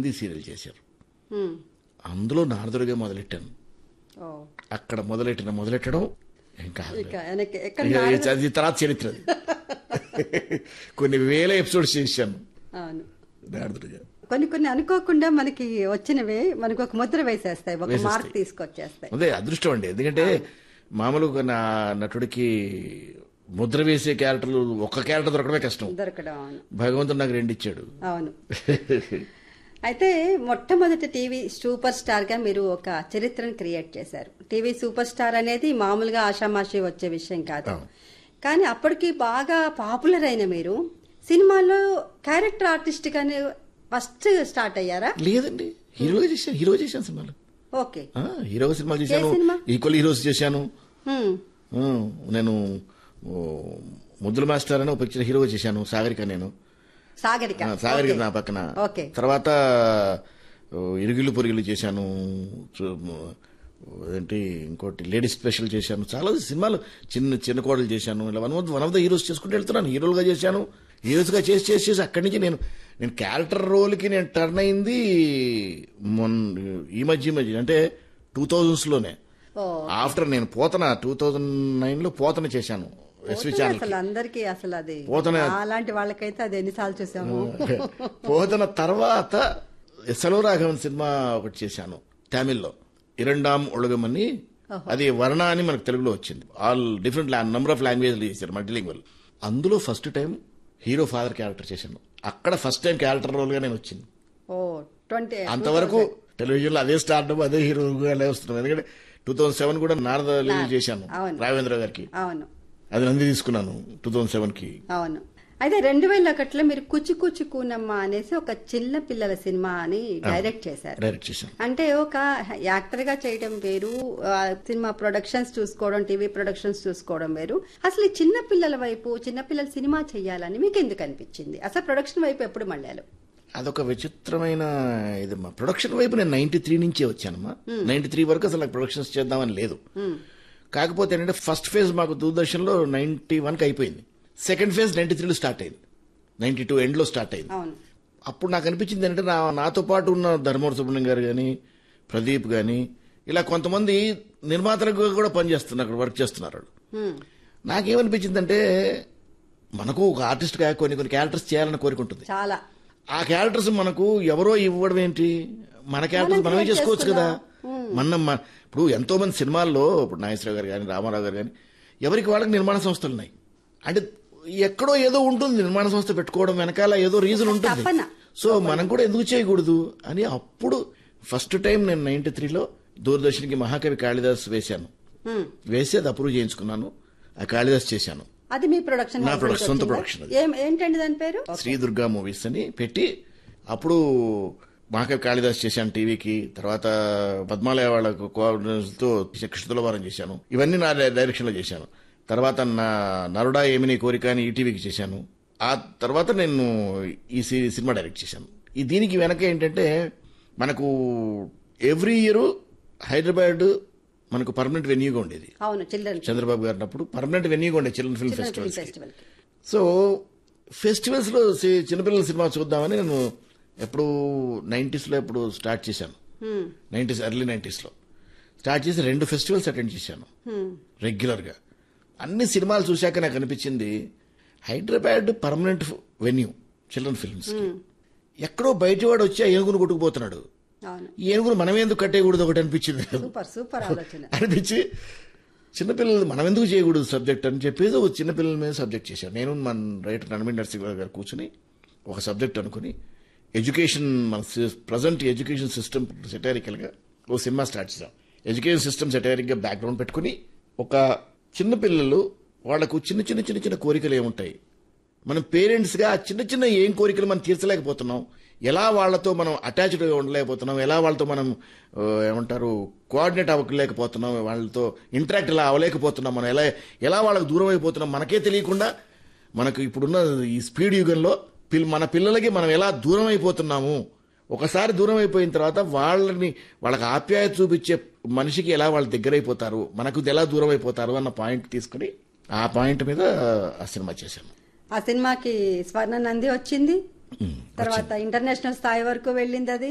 Hindi serial చేశారు హ్మ్. అందులో నారదుడిగా మొదలెట్టాను ఓ అక్కడ మొదలెట్టిన మొదలెట్టడం ఇంకా ఇక వెనక్కి ఎక్కడ ఇక నారద- అది తర్వాత చరిత్ర అది. కొన్ని వేల ఎపిసోడ్స్ చేశాను అవును నారదుడిగా కొన్ని కొన్ని అనుకోకుండా మనకి వచ్చినవే మనకు ఒక ముద్ర వేసేస్తాయి ఒక వేసేస్తాయి. మార్క్ తీసుకొచ్చేస్తాయి అదే అదృష్టం అండి ఎందుకంటే మామూలుగా నా నటుడికి ముద్ర వేసే క్యారెక్టర్లు ఒక్క క్యారెక్టర్ దొరకడమే కష్టం దొరకడం అవును భగవంతుడు నాకు రెండు ఇచ్చాడు అవును అయితే మొట్టమొదటి టీవీ సూపర్ స్టార్ గా మీరు ఒక చరిత్రను క్రియేట్ చేశారు టీవీ సూపర్ స్టార్ అనేది మామూలుగా ఆషామాషి వచ్చే విషయం కాదు అవును. కానీ అప్పటికి బాగా పాపులర్ అయిన మీరు సినిమాలో క్యారెక్టర్ ఆర్టిస్ట్ గానే ఫస్ట్ స్టార్ట్ అయ్యారా లేదండి హీరోగా చేశాను హీరోగా చేశాను సినిమాలు ఓకే ఆ, హీరోగా సినిమాలు చేశాను సినిమా? ఈక్వల్ హీరోస్ చేశాను హ్మ్. ఆ, నేను ఓ, ముద్దుల మాస్టర్ అని ఒక పిక్చర్ హీరోగా చేశాను సాగరిక నేను సాగరిక ఆ, సాగరిక ఓకే. నా పక్కన ఓకే తర్వాత ఓ, ఇరుగులు పొరుగులు చేశాను చు- ఏంటి ఇంకోటి లేడీస్ స్పెషల్ చేశాను చాలా సినిమాలు చిన్న చిన్న కోడలు చేశాను ఇలా one one of the heroes చేసుకుంటూ వెళ్తున్నాను హీరోలుగా చేశాను హీరోస్గా చేసి చేసి చేసి అక్కడి నుంచి నేను నేను క్యారెక్టర్ రోల్కి నేను టర్న్ అయింది మొన్న ఈ మధ్య ఈ మధ్య అంటే టూ థౌజండ్స్లోనే ఓ ఆఫ్టర్ నేను పోతన టూ థౌజండ్ నైన్లో పోతన చేశాను ఎస్వి పోతన ఛానల్ అసలు అందరికి అసలు అది పోతన- అలాంటి వాళ్ళకైతే అది ఎన్నిసార్లు చూసాము పోతన తర్వాత సెలవు రాఘవన్ సినిమా ఒకటి చేశాను తమిళ్లో ఇరండాం ఒళగమని అది వర్ణ అని మనకు తెలుగులో వచ్చింది all different number of language చేశారు మల్టీలింగ్వల్ అందులో first time hero father character చేశాను అక్కడ ఫస్ట్ టైం క్యారెక్టర్ రోల్ గా నేను వచ్చింది ఓ ట్వంటీ అంతవరకు టెలివిజన్ లో అదే స్టార్ట్ అదే హీరోగా వస్తున్నాం ఎందుకంటే టూ థౌసండ్ సెవెన్ కూడా నారద రిలీజ్ చేశాను అవును. రాఘవేంద్ర గారికి అవును అది నంది తీసుకున్నాను టూ థౌసండ్ సెవెన్ కి అవును అయితే రెండు వేల ఒకటిలో మీరు కుచి కుచి కూనమ్మ అనేసి ఒక చిన్న పిల్లల సినిమా అని డైరెక్ట్ చేశారు డైరెక్ట్ చేశాను అంటే ఒక యాక్టర్ గా చేయడం వేరు ఆ, సినిమా ప్రొడక్షన్స్ చూసుకోవడం టీవీ ప్రొడక్షన్స్ చూసుకోవడం వేరు అసలు ఈ చిన్న పిల్లల వైపు చిన్న పిల్లల సినిమా చేయాలని మీకు ఎందుకు అనిపించింది అసలు ప్రొడక్షన్ వైపు ఎప్పుడు మళ్ళారు అదొక విచిత్రమైన ఇది మా ప్రొడక్షన్ వైపు నేను నైన్టీ త్రీ నుంచే వచ్చానమ్మా నైన్టీ త్రీ వరకు అసలు నాకు ప్రొడక్షన్స్ చేద్దామని లేదు కాకపోతే ఏంటంటే ఫస్ట్ ఫేజ్ మాకు దూరదర్శన్లో నైన్టీ వన్కి అయిపోయింది సెకండ్ ఫేజ్ నైన్టీ త్రీలో స్టార్ట్ అయింది నైన్టీ టూ ఎండ్లో స్టార్ట్ అయింది అవును అప్పుడు నాకు అనిపించింది ఏంటంటే నా నాతో పాటు ఉన్న ధర్మవర సుబ్రహ్మణ్యం గారు కానీ ప్రదీప్ కానీ ఇలా కొంతమంది నిర్మాతలకు కూడా పనిచేస్తున్నారు అక్కడ వర్క్ చేస్తున్నారు వాళ్ళు. హ్మ్. నాకేమనిపించిందంటే మనకు ఒక ఆర్టిస్ట్గా కొన్ని కొన్ని క్యారెక్టర్స్ చేయాలని కోరిక ఉంటుంది చాలా ఆ క్యారెక్టర్స్ మనకు ఎవరో ఇవ్వడం ఏంటి మన క్యారెక్టర్స్ మనమే చేసుకోవచ్చు కదా మన మన- ఇప్పుడు ఎంతో మంది సినిమాల్లో ఇప్పుడు నాగేశ్వరరావు గారు కానీ రామారావు గారు కానీ ఎవరికి వాళ్ళకి నిర్మాణ సంస్థలు ఉన్నాయి అంటే ఎక్కడో ఏదో ఉంటుంది నిర్మాణ సంస్థ పెట్టుకోవడం వెనకాల ఏదో రీజన్ ఉంటుంది తపన. సో మనం కూడా ఎందుకు చేయకూడదు అని అప్పుడు ఫస్ట్ టైం నేను నైన్టీ త్రీలో దూరదర్శన్కి మహాకవి కాళిదాస్ వేశాను హ్మ్. వేసి అది అప్రూవ్ చేయించుకున్నాను ఆ కాళిదాస్ చేశాను అది మీ ప్రొడక్షన్ నా హౌస్ production, నుంచి సొంత వచ్చిందా? production అది. ఏం ఏంటండి దాని పేరు శ్రీ దుర్గా మూవీస్ అని పెట్టి అప్పుడు మహాకవి కాళిదాస్ చేశాను టీవీకి తర్వాత పద్మాలయ వాళ్ళకు కోఆర్డినేషన్తో కృష్ణతులవారం చేశాను ఇవన్నీ నా డైరెక్షన్ లో చేశాను తర్వాత నా నరుడా ఏమిని కోరిక అని ఈటీవీకి చేశాను ఆ తర్వాత నేను ఈ సి- సినిమా డైరెక్ట్ చేశాను ఈ దీనికి వెనక ఏంటంటే మనకు ఎవ్రీ ఇయర్ హైదరాబాద్ మనకు పర్మనెంట్ వెన్యూగా ఉండేది అవును చిల్డ్రన్ చంద్రబాబు గారు అన్నప్పుడు పర్మనెంట్ వెన్యూగా ఉండేది children film children film festivals festival కి సో ఫెస్టివల్స్ లో సి- చిన్నపిల్లల సినిమా చూద్దామని నేను ఎప్పుడు నైంటీస్ లో ఎప్పుడు స్టార్ట్ చేశాను హ్మ్. నైంటీస్ ఎర్లీ నైంటీస్ లో స్టార్ట్ చేసి రెండు ఫెస్టివల్స్ అటెండ్ చేశాను హ్మ్. రెగ్యులర్ గా అన్ని సినిమాలు చూశాక నాకు అనిపించింది Hyderabad permanent venue children films ఎక్కడో బయటవాడు వచ్చి ఆ ఏనుగును కొట్టుకుపోతున్నాడు అవును ఈ ఏనుగును మనం ఎందుకు కట్టేయకూడదు ఒకటి అనిపించింది సూపర్ సూపర్ ఆలోచన అనిపించి చిన్నపిల్లలు మనం ఎందుకు చేయకూడదు సబ్జెక్ట్ అని చెప్పేసి ఒక చిన్నపిల్లల మీద సబ్జెక్ట్ చేశాను నేను మన రైటర్ నడమిన్ నరసింహ గారు కూర్చుని ఒక సబ్జెక్ట్ అనుకుని ఎడ్యుకేషన్ మన ప్రజెంట్ ఎడ్యుకేషన్ సిస్టమ్ సెటారికల్గా ఓ సినిమా స్టార్ట్ చేశాం ఎడ్యుకేషన్ సిస్టమ్ సెటారిక్గా బ్యాక్గ్రౌండ్ పెట్టుకుని ఒక చిన్న పిల్లలు వాళ్లకు చిన్న చిన్న చిన్న చిన్న కోరికలు ఏముంటాయి మనం పేరెంట్స్గా ఆ చిన్న చిన్న ఏం కోరికలు మనం తీర్చలేకపోతున్నాం ఎలా వాళ్ళతో మనం అటాచ్డ్గా ఉండలేకపోతున్నాం ఎలా వాళ్ళతో మనం ఆ, ఏమంటారు కోఆర్డినేట్ అవ్వలేకపోతున్నాం వాళ్ళతో ఇంటరాక్ట్ ఎలా అవ్వలేకపోతున్నాం మనం ఎలా ఎలా వాళ్ళకి దూరం అయిపోతున్నాం మనకే తెలియకుండా మనకు ఇప్పుడున్న ఈ స్పీడ్ యుగంలో పిల్ మన పిల్లలకి మనం ఎలా దూరం అయిపోతున్నాము ఒకసారి దూరం అయిపోయిన తర్వాత వాళ్ళని వాళ్ళకి ఆప్యాయత చూపించే మనిషికి ఎలా వాళ్ళు దగ్గర అయిపోతారు మనకు ఎలా దూరం అయిపోతారు అన్న పాయింట్ తీసుకుని ఆ పాయింట్ మీద ఆ సినిమా చేశాను ఆ సినిమాకి స్వర్ణ నంది వచ్చింది తర్వాత ఇంటర్నేషనల్ స్థాయి వరకు వెళ్ళింది అది